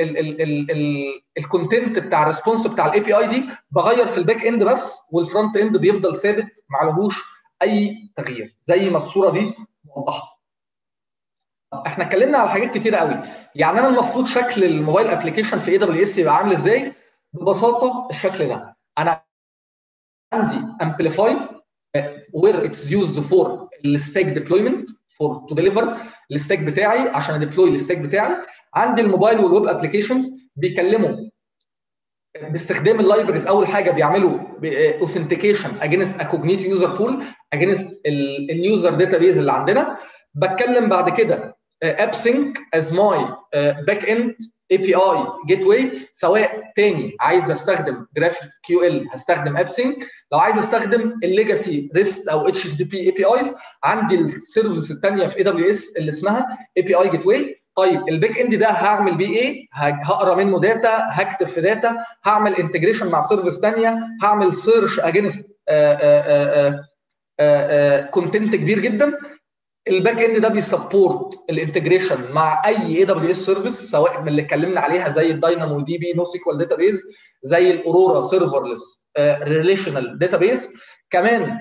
الكونتنت بتاع الريسبونس بتاع الاي بي اي دي بغير في الباك اند بس والفرونت اند بيفضل ثابت ما عليهوش اي تغيير زي ما الصوره دي موضحه احنا اتكلمنا على حاجات كتيره قوي يعني انا المفروض شكل الموبايل ابلكيشن في اي دبليو اس يبقى عامل ازاي ببساطه الشكل ده انا عندي امبليفاي وير اتس يوزد فور الستيك ديبلويمنت فور تو ديليفر الستيك بتاعي عشان اديبلوي الستيك بتاعي عندي الموبايل والويب ابلكيشنز بيكلموا باستخدام اللايبرز اول حاجه بيعملوا اوثنتيكيشن اجينست اكوجنيت يوزر بول اجينست اليوزر داتابيز اللي عندنا بتكلم بعد كده اب سينك از ماي باك اند اي بي اي جيت واي سواء تاني عايز استخدم جرافيك كيو ال هستخدم اب سينك لو عايز استخدم الليجاسي ريست او اتش دي بي اي بي ايز عندي السيرفيس الثانيه في اي دبليو اس اللي اسمها اي بي اي جيت واي طيب الباك اند ده هعمل بيه ايه؟ هقرا منه داتا هكتب في داتا هعمل انتجريشن مع سيرفيس ثانيه هعمل سيرش اجينست كونتنت كبير جدا الباك اند ده بيسبورت الانتجريشن مع اي اي دبليو اس سيرفيس سواء من اللي اتكلمنا عليها زي الداينامو دي بي نو سيكوال داتابيز زي الاورورا سيرفرلس ريليشنال داتابيز كمان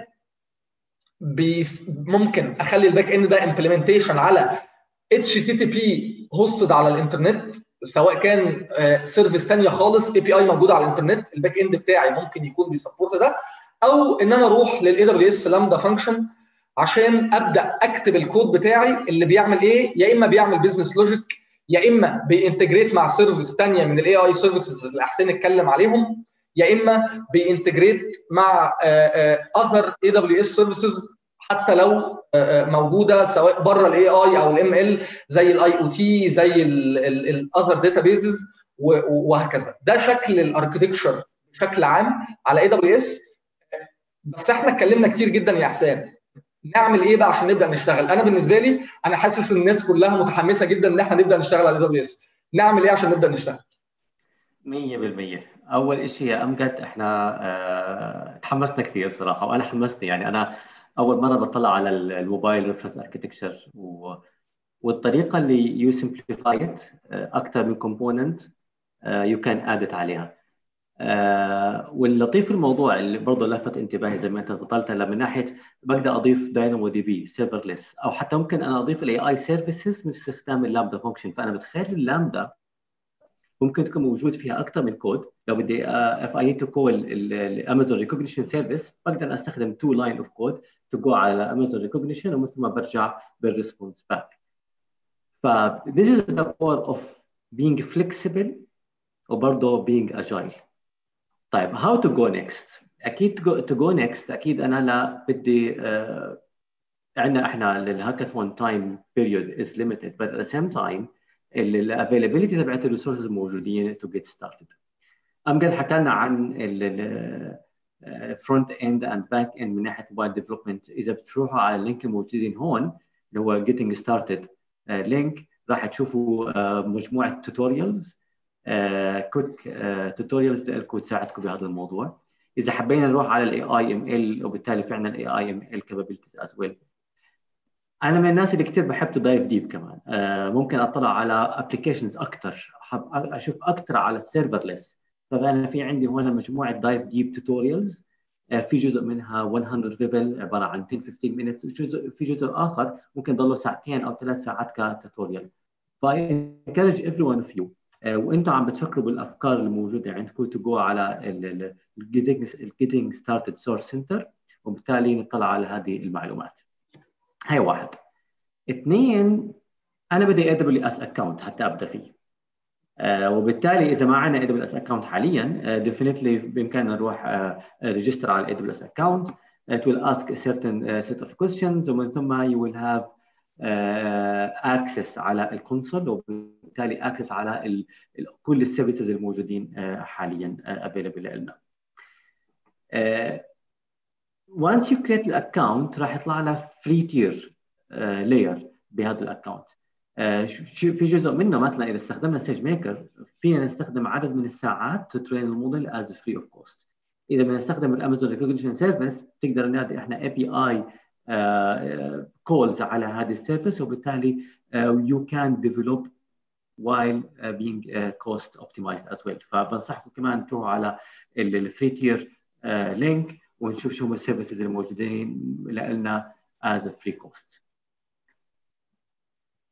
بيس ممكن اخلي الباك اند ده امبلمنتيشن على اتش تي تي بي هوستد على الانترنت سواء كان سيرفيس ثانيه خالص اي بي اي موجوده على الانترنت الباك اند بتاعي ممكن يكون بيسبورت ده او ان انا اروح للاي دبليو اس لامدا فانكشن عشان ابدا اكتب الكود بتاعي اللي بيعمل ايه يا اما بيعمل بزنس لوجيك يا اما بينتجريت مع سيرفيس ثانيه من الاي اي سيرفيسز اللي حسين اتكلم عليهم يا اما بينتجريت مع اذر اي دبليو اس سيرفيسز حتى لو موجوده سواء بره الاي اي او الام ال زي الاي او تي زي الاذر داتا بيزز وهكذا ده شكل الاركتكشر بشكل عام على اي دبليو اس بس احنا اتكلمنا كتير جدا يا حسام نعمل ايه بقى عشان نبدا نشتغل انا بالنسبه لي انا حاسس ان الناس كلها متحمسه جدا ان احنا نبدا نشتغل على اي دبليو اس نعمل ايه عشان نبدا نشتغل 100% اول شيء يا امجد احنا اه تحمسنا كثير صراحه وانا حمستني يعني انا اول مره بطلع على الموبايل ريفرنس اركتكتشر و... والطريقه اللي يو سمبليفاي اكثر من كومبوننت يو كان ادت عليها آه واللطيف في الموضوع اللي برضه لفت انتباهي زي ما انت تفضلت من ناحيه بقدر اضيف داينامو دي بي سيرفرلس او حتى ممكن انا اضيف الاي اي سيرفيسز من استخدام اللامدا فانكشن فانا بتخيل اللامدا ممكن تكون موجود فيها اكثر من كود لو بدي اف اي نيد تو كول الامازون ريكوجنيشن سيرفيس بقدر استخدم تو لاين اوف كود تو جو على امازون ريكوجنيشن ومن ثم برجع بالريسبونس باك ف this is the power of being flexible وبرضه being agile طيب how to go next اكيد to go, to go next اكيد انا لا بدي uh, عندنا احنا الهاكاثون تايم بيريود از ليميتد but at the same time الافيلابيلتي تبعت الريسورسز موجودين to get started امجد حكى لنا عن فرونت اند اند باك اند من ناحيه موبايل ديفلوبمنت اذا بتروحوا على اللينك الموجودين هون اللي هو getting started لينك راح تشوفوا uh, مجموعه توتوريالز كويك توتوريالز لكم تساعدكم بهذا الموضوع اذا حبينا نروح على الاي اي ام ال وبالتالي في عندنا الاي اي ام ال كابابيلتيز از ويل انا من الناس اللي كثير بحب تدايف ديب كمان آه ممكن اطلع على ابلكيشنز اكثر احب اشوف اكثر على السيرفرلس فانا في عندي هنا مجموعه دايف ديب توتوريالز آه في جزء منها 100 ليفل عباره عن 10 15 مينتس جزء في جزء اخر ممكن يضلوا ساعتين او ثلاث ساعات كتوتوريال فانكرج ايفري ون اوف يو وانتم عم بتفكروا بالافكار الموجوده عندكم تو جو على الجيتنج ستارتد سورس سنتر وبالتالي نطلع على هذه المعلومات هي واحد اثنين انا بدي اي دبليو اس اكونت حتى ابدا فيه آه وبالتالي اذا ما عندنا اي دبليو اس اكونت حاليا ديفينتلي uh, بامكاننا نروح ريجستر uh, على الاي دبليو اس اكونت it will ask a certain uh, set of questions ومن ثم you will have اكسس على الكونسول وبالتالي اكسس على ال ال كل السيرفيسز الموجودين حاليا افيلبل لنا. once you create الاكونت راح يطلع لنا فري تير لاير بهذا الاكونت. في جزء منه مثلا اذا استخدمنا ستيج ميكر فينا نستخدم عدد من الساعات تو ترين الموديل از فري اوف كوست. اذا بدنا نستخدم الامازون ريكوجنيشن سيرفيس بتقدر ننادي احنا اي بي اي كولز uh, على هذه السيرفيس وبالتالي uh, you can develop while uh, being uh, cost optimized as well فبنصحكم كمان تروحوا على الفري تير لينك ونشوف شو هم السيرفيسز الموجودين لنا as a free cost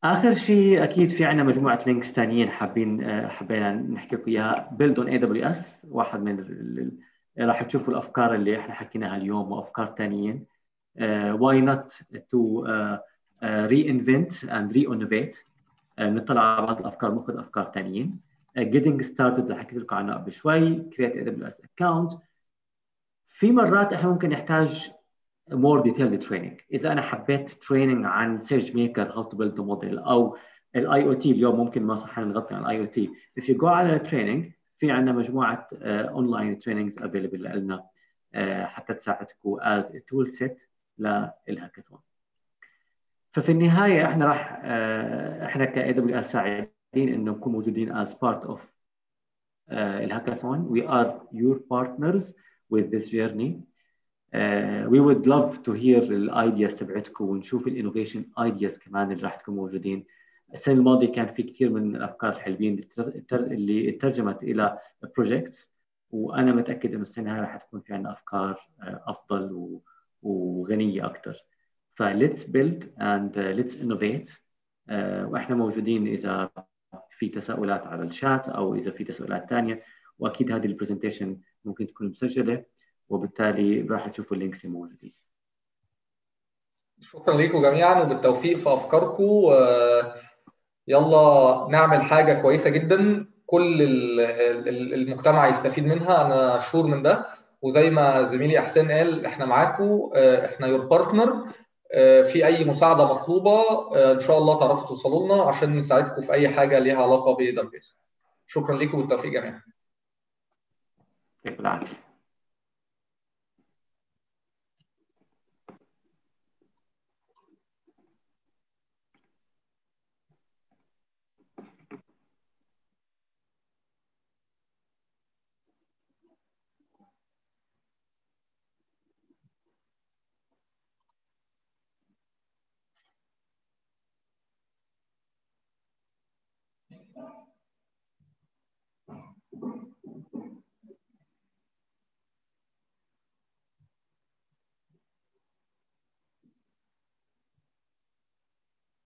اخر شيء اكيد في عندنا مجموعه لينكس ثانيين حابين آه، حبينا نحكي لكم اياها بيلد اون اي دبليو اس واحد من راح تشوفوا الافكار اللي احنا حكيناها اليوم وافكار ثانيين واي نوت تو ري انفنت اند ري انوفيت نطلع على بعض الافكار ناخذ افكار ثانيين getting started اللي حكيت لكم عنها قبل شوي create AWS account في مرات احنا ممكن نحتاج more detailed training اذا انا حبيت training عن سيرج ميكر how to build a model او الاي او تي اليوم ممكن ما صح نغطي عن الاي او تي if you go على التريننج في عندنا مجموعه اونلاين تريننجز افيلبل لنا حتى تساعدكم as a tool set للهاكاثون ففي النهايه احنا راح احنا ك دبليو اس سعيدين انه نكون موجودين as part of الهاكاثون we are your partners with this journey Uh, we would love to hear الايدياز تبعتكم ونشوف الانوفيشن ايدياز كمان اللي راح تكون موجودين السنه الماضيه كان في كثير من الافكار الحلوين اللي ترجمت الى بروجكتس وانا متاكد انه السنه هاي راح تكون في عندنا افكار افضل وغنيه اكثر فليتس بيلد اند ليتس انوفيت واحنا موجودين اذا في تساؤلات على الشات او اذا في تساؤلات ثانيه واكيد هذه البرزنتيشن ممكن تكون مسجله وبالتالي راح تشوفوا اللينكس الموجودين شكرا لكم جميعا وبالتوفيق في افكاركم يلا نعمل حاجه كويسه جدا كل المجتمع يستفيد منها انا شور من ده وزي ما زميلي احسان قال احنا معاكم احنا يور بارتنر في اي مساعده مطلوبه ان شاء الله تعرفوا توصلوا لنا عشان نساعدكم في اي حاجه ليها علاقه بدبيس شكرا لكم بالتوفيق جميعا يعطيكم العافيه